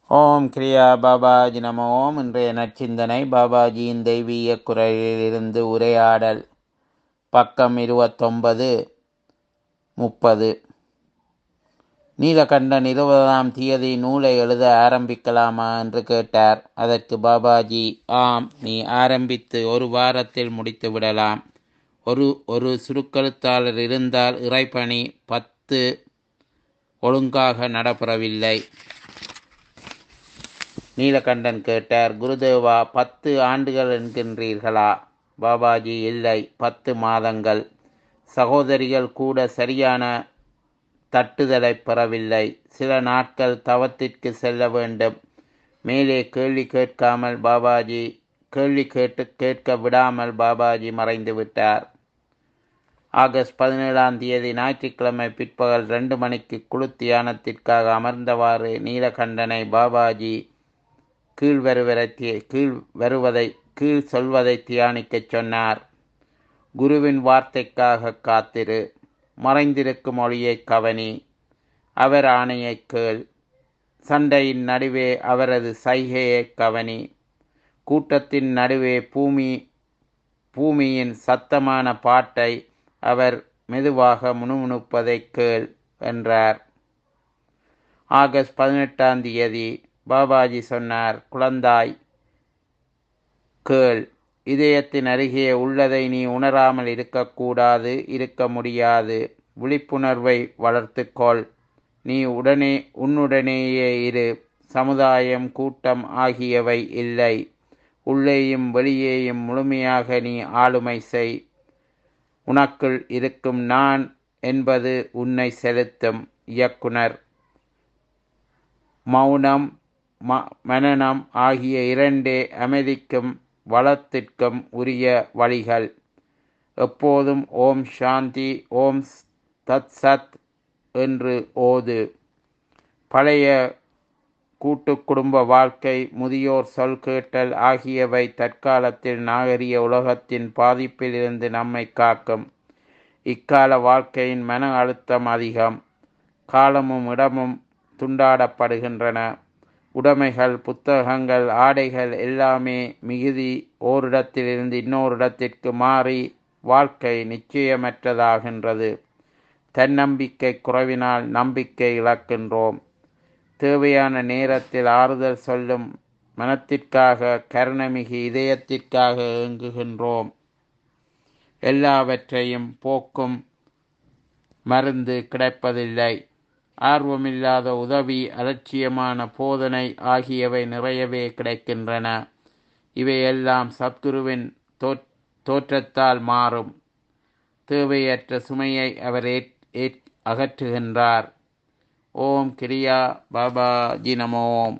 ஓம் கிரியா பாபாஜி நம ஓம் இன்றைய நற்சிந்தனை பாபாஜியின் தெய்வீக குரலிலிருந்து உரையாடல் பக்கம் இருபத்தொன்பது முப்பது நீலகண்டன் இருபதாம் தேதி நூலை எழுத ஆரம்பிக்கலாமா என்று கேட்டார் அதற்கு பாபாஜி ஆம் நீ ஆரம்பித்து ஒரு வாரத்தில் முடித்து விடலாம் ஒரு ஒரு சுருக்கெழுத்தாளர் இருந்தால் இறைப்பணி பத்து ஒழுங்காக நடைபெறவில்லை நீலகண்டன் கேட்டார் குருதேவா பத்து ஆண்டுகள் என்கின்றீர்களா பாபாஜி இல்லை பத்து மாதங்கள் சகோதரிகள் கூட சரியான தட்டுதலை பெறவில்லை சில நாட்கள் தவத்திற்கு செல்ல வேண்டும் மேலே கேள்வி கேட்காமல் பாபாஜி கேள்வி கேட்டு கேட்க விடாமல் பாபாஜி மறைந்து விட்டார் ஆகஸ்ட் பதினேழாம் தேதி ஞாயிற்றுக்கிழமை பிற்பகல் ரெண்டு மணிக்கு குழு தியானத்திற்காக அமர்ந்தவாறு நீலகண்டனை பாபாஜி கீழ் வருவதை கீழ் வருவதை கீழ் சொல்வதை தியானிக்கச் சொன்னார் குருவின் வார்த்தைக்காக காத்திரு மறைந்திருக்கும் ஒளியை கவனி அவர் ஆணையை கேள் சண்டையின் நடுவே அவரது சைகையை கவனி கூட்டத்தின் நடுவே பூமி பூமியின் சத்தமான பாட்டை அவர் மெதுவாக முணுமுணுப்பதை கேள் என்றார் ஆகஸ்ட் பதினெட்டாம் தேதி பாபாஜி சொன்னார் குழந்தாய் கேள் இதயத்தின் அருகே உள்ளதை நீ உணராமல் இருக்கக்கூடாது இருக்க முடியாது விழிப்புணர்வை வளர்த்துக்கொள் நீ உடனே உன்னுடனேயே இரு சமுதாயம் கூட்டம் ஆகியவை இல்லை உள்ளேயும் வெளியேயும் முழுமையாக நீ ஆளுமை செய் உனக்குள் இருக்கும் நான் என்பது உன்னை செலுத்தும் இயக்குனர் மௌனம் ம மனநம் ஆகிய இரண்டே அமைதிக்கும் வளத்திற்கும் உரிய வழிகள் எப்போதும் ஓம் சாந்தி ஓம் தத் சத் என்று ஓது பழைய கூட்டு குடும்ப வாழ்க்கை முதியோர் சொல் கேட்டல் ஆகியவை தற்காலத்தில் நாகரிக உலகத்தின் பாதிப்பிலிருந்து நம்மை காக்கும் இக்கால வாழ்க்கையின் மன அழுத்தம் அதிகம் காலமும் இடமும் துண்டாடப்படுகின்றன உடைமைகள் புத்தகங்கள் ஆடைகள் எல்லாமே மிகுதி ஓரிடத்திலிருந்து இன்னொரு இடத்திற்கு மாறி வாழ்க்கை நிச்சயமற்றதாகின்றது தன்னம்பிக்கை குறைவினால் நம்பிக்கை இழக்கின்றோம் தேவையான நேரத்தில் ஆறுதல் சொல்லும் மனத்திற்காக கருணமிகு இதயத்திற்காக ஏங்குகின்றோம் எல்லாவற்றையும் போக்கும் மருந்து கிடைப்பதில்லை ஆர்வமில்லாத உதவி அலட்சியமான போதனை ஆகியவை நிறையவே கிடைக்கின்றன இவையெல்லாம் சத்குருவின் தோற்றத்தால் மாறும் தேவையற்ற சுமையை அவர் அகற்றுகின்றார் ஓம் கிரியா பாபா ஜி நமோம்